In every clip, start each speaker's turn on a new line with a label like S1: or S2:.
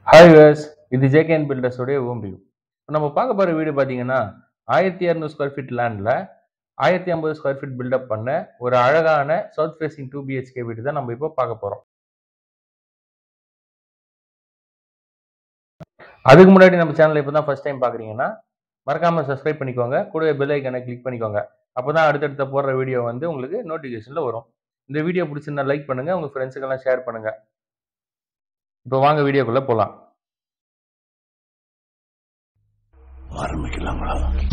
S1: hi viewers இது JKN பில்டர்ஸோடைய home view இப்போ நம்ம பார்க்க போகிற வீடு பார்த்தீங்கன்னா ஆயிரத்தி இரநூறு ஸ்கொயர் ஃபீட் லேண்டில் ஆயிரத்தி ஐம்பது ஸ்கொயர் ஃபீட் பில்டப் பண்ண ஒரு அழகான சவுத் ஃபேசிங் டூ பிஹெச்கே வீடு தான் நம்ம இப்போ பார்க்க போகிறோம் அதுக்கு முன்னாடி நம்ம சேனலை இப்போ தான் ஃபஸ்ட் டைம் பார்க்குறீங்கன்னா மறக்காமல் சப்ஸ்கிரைப் பண்ணிக்கோங்க கூடவே பெல் ஐக்கனை கிளிக் பண்ணிக்கோங்க அப்போ தான் அடுத்தடுத்த போடுற வீடியோ வந்து உங்களுக்கு நோட்டிஃபிகேஷனில் வரும் இந்த வீடியோ பிடிச்சிருந்தா லைக் பண்ணுங்கள் உங்கள் ஃப்ரெண்ட்ஸுக்கெல்லாம் ஷேர் பண்ணுங்கள் இப்போ வாங்க வீடியோக்குள்ளே போகலாம்
S2: ஆரம்பிக்கலாங்களா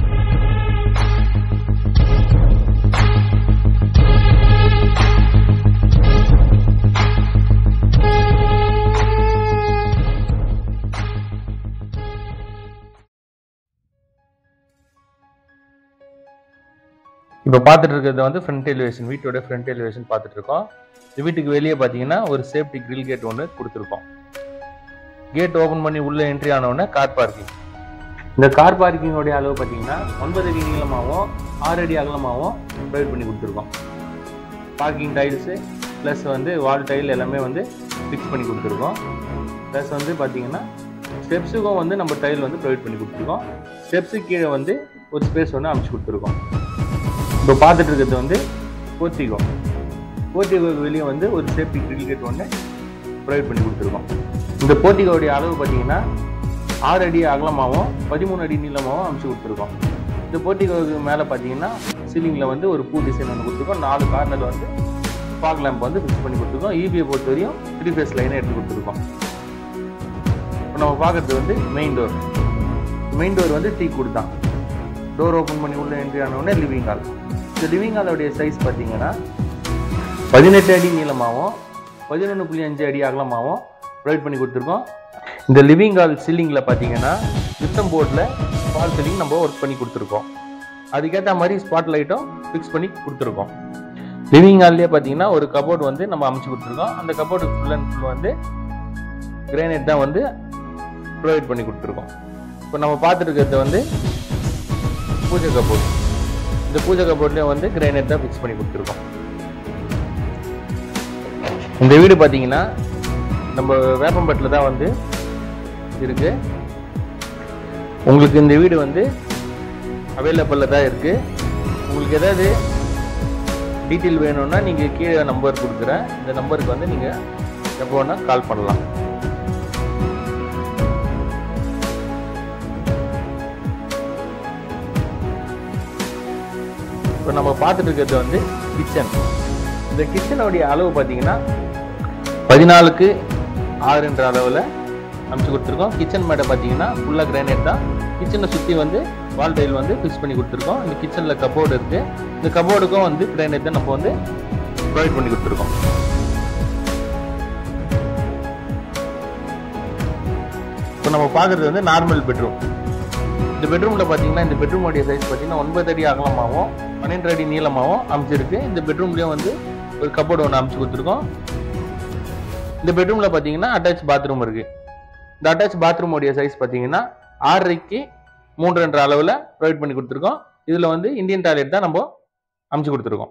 S1: இப்போ பார்த்துட்டு இருக்கிறது வந்து ஃப்ரண்ட் எலிவேஷன் வீட்டோட ஃப்ரண்ட் எலிவேஷன் பார்த்துட்டு இருக்கோம் இந்த வீட்டுக்கு வெளியே பார்த்தீங்கன்னா ஒரு சேஃப்டி கிரில் கேட் ஒன்று கொடுத்துருக்கோம் கேட் ஓப்பன் பண்ணி உள்ளே என்ட்ரி ஆனவுடனே கார் பார்க்கிங் இந்த கார் பார்க்கிங்கோடைய அளவு பார்த்தீங்கன்னா ஒன்பது அடி நீளமாகவும் ஆறு அடி அகலமாகவும் ப்ரொவைட் பண்ணி கொடுத்துருக்கோம் பார்க்கிங் டைல்ஸு ப்ளஸ் வந்து வால் டைல் எல்லாமே வந்து ஃபிக்ஸ் பண்ணி கொடுத்துருக்கோம் ப்ளஸ் வந்து பார்த்தீங்கன்னா ஸ்டெப்ஸுக்கும் வந்து நம்ம டைல் வந்து ப்ரொவைட் பண்ணி கொடுத்துருக்கோம் ஸ்டெப்ஸுக்கு கீழே வந்து ஒரு ஸ்பேஸ் ஒன்று அமைச்சு கொடுத்துருக்கோம் இப்போ பார்த்துட்டு இருக்கிறது வந்து போர்த்திகோ போர்த்திகோக்கு வெளியே வந்து ஒரு சேஃப்டி கிரில் கேட் ஒன்று ப்ரொவைட் பண்ணி கொடுத்துருக்கோம் இந்த போர்த்திகோடைய அளவு பார்த்தீங்கன்னா ஆறு அடி அகலமாகவும் பதிமூணு அடி நீளமாகவும் அமைச்சு கொடுத்துருக்கோம் இந்த போர்ட்டிகோவுக்கு மேலே பார்த்தீங்கன்னா சீலிங்கில் வந்து ஒரு பூ டிசைன் ஒன்று கொடுத்துருக்கோம் நாலு கார்னர் வந்து ஃபாக் லேம்ப் வந்து ஃபிக்ஸ் பண்ணி கொடுத்துருக்கோம் இபியை பொறுத்த வரையும் த்ரீ ஃபேஸ் லைனை எடுத்து கொடுத்துருக்கோம் இப்போ நம்ம பார்க்குறது வந்து மெயின் டோர் மெயின் டோர் வந்து டீ கொடுத்தான் டோர் ஓப்பன் பண்ணி உள்ள என்ட்ரி ஆனவுடனே லிவிங் ஹால் இந்த லிவிங் ஹாலோடைய சைஸ் பார்த்தீங்கன்னா பதினெட்டு அடி நீளமாகவும் பதினொன்று புள்ளி அஞ்சு அடி அகலமாகவும் ப்ரொவைட் பண்ணி கொடுத்துருக்கோம் இந்த லிவிங் ஹால் சீலிங்கில் பார்த்தீங்கன்னா சிஸ்டம் போர்டில் ஃபால் சீலிங் நம்ம ஒர்க் பண்ணி கொடுத்துருக்கோம் அதுக்கேற்ற மாதிரி ஸ்பாட் லைட்டும் ஃபிக்ஸ் பண்ணி கொடுத்துருக்கோம் லிவிங் ஹால்லேயே பார்த்தீங்கன்னா ஒரு கபோர்டு வந்து நம்ம அமைச்சு கொடுத்துருக்கோம் அந்த கபோர்டு ஃபுல் அண்ட் ஃபுல் வந்து கிரானைட் தான் வந்து ப்ரொவைட் பண்ணி கொடுத்துருக்கோம் இப்போ நம்ம பார்த்துட்டு இருக்கிறது வந்து பூஜை கபோர்டு இந்த பூஜை கபோர்ட்லேயே வந்து கிரானைட் தான் ஃபிக்ஸ் பண்ணி கொடுத்துருக்கோம் இந்த வீடு பார்த்தீங்கன்னா நம்ம வேப்பம்பட்டில் தான் வந்து இருக்கு உங்களுக்கு இந்த வீடு வந்து அவைலபிளில் தான் இருக்கு உங்களுக்கு ஏதாவது டீட்டெயில் வேணும்னா நீங்கள் கீழே நம்பர் கொடுக்குறேன் இந்த நம்பருக்கு வந்து நீங்கள் எப்போ வேணால் கால் பண்ணலாம் இப்போ நம்ம பார்த்துட்டு இருக்கிறது வந்து கிச்சன் இந்த கிச்சனுடைய அளவு பார்த்தீங்கன்னா பதினாலுக்கு ஆறுன்ற அளவில் அமைச்சு கொடுத்துருக்கோம் கிச்சன் மேடை பார்த்தீங்கன்னா ஃபுல்லாக கிரானைட் தான் கிச்சனை சுற்றி வந்து வால் டைல் வந்து ஃபிக்ஸ் பண்ணி கொடுத்துருக்கோம் இந்த கிச்சனில் கபோர்டு இருக்குது இந்த கபோர்டுக்கும் வந்து கிரானைட் தான் நம்ம வந்து ப்ரொவைட் பண்ணி கொடுத்துருக்கோம் இப்போ நம்ம பார்க்குறது வந்து நார்மல் பெட்ரூம் இந்த பெட்ரூமில் பார்த்தீங்கன்னா இந்த பெட்ரூமோடைய சைஸ் பார்த்தீங்கன்னா ஒன்பது அடி அகலமாகவும் பன்னெண்டு அடி நீளமாகவும் அமைச்சிருக்கு இந்த பெட்ரூம்லேயும் வந்து ஒரு கபோர்டு ஒன்று அமைச்சு கொடுத்துருக்கோம் இந்த பெட்ரூமில் பார்த்தீங்கன்னா அட்டாச் பாத்ரூம் இருக்கு இந்த அட்டாச் பாத்ரூமோடைய சைஸ் பார்த்தீங்கன்னா ஆறரைக்கு மூன்றுன்ற அளவில் ப்ரொவைட் பண்ணி கொடுத்துருக்கோம் இதில் வந்து இந்தியன் டாய்லெட் தான் நம்ம அமைச்சு கொடுத்துருக்கோம்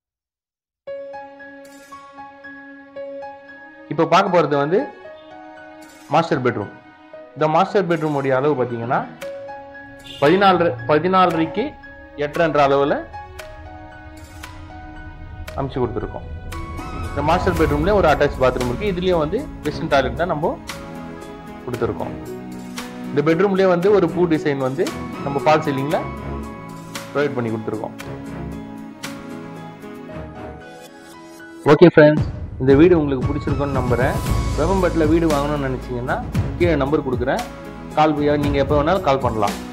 S1: இப்போ பார்க்க போகிறது வந்து மாஸ்டர் பெட்ரூம் இந்த மாஸ்டர் பெட்ரூமோடைய அளவு பார்த்தீங்கன்னா பதினாலு பதினாலரைக்கு எட்டுன்ற அளவில் அமைச்சு கொடுத்துருக்கோம் இந்த மாஸ்டர் பெட்ரூம்ல ஒரு அட்டாச் பாத்ரூம் இருக்கு இதுலயும் வந்து வெஸ்டர்ன் டாய்லெட் தான் நம்ம கொடுத்துருக்கோம் இந்த பெட்ரூம்லயே வந்து ஒரு பூ டிசைன் வந்து நம்ம ஃபால் சீலிங்ல ப்ரொவைட் பண்ணி கொடுத்துருக்கோம் ஓகே ஃப்ரெண்ட்ஸ் இந்த வீடு உங்களுக்கு பிடிச்சிருக்கும்னு நம்புறேன் வெப்பம்பட்டில் வீடு வாங்கணும்னு நினைச்சீங்கன்னா கீழே நம்பர் கொடுக்குறேன் கால் நீங்கள் எப்போ வேணாலும் கால் பண்ணலாம்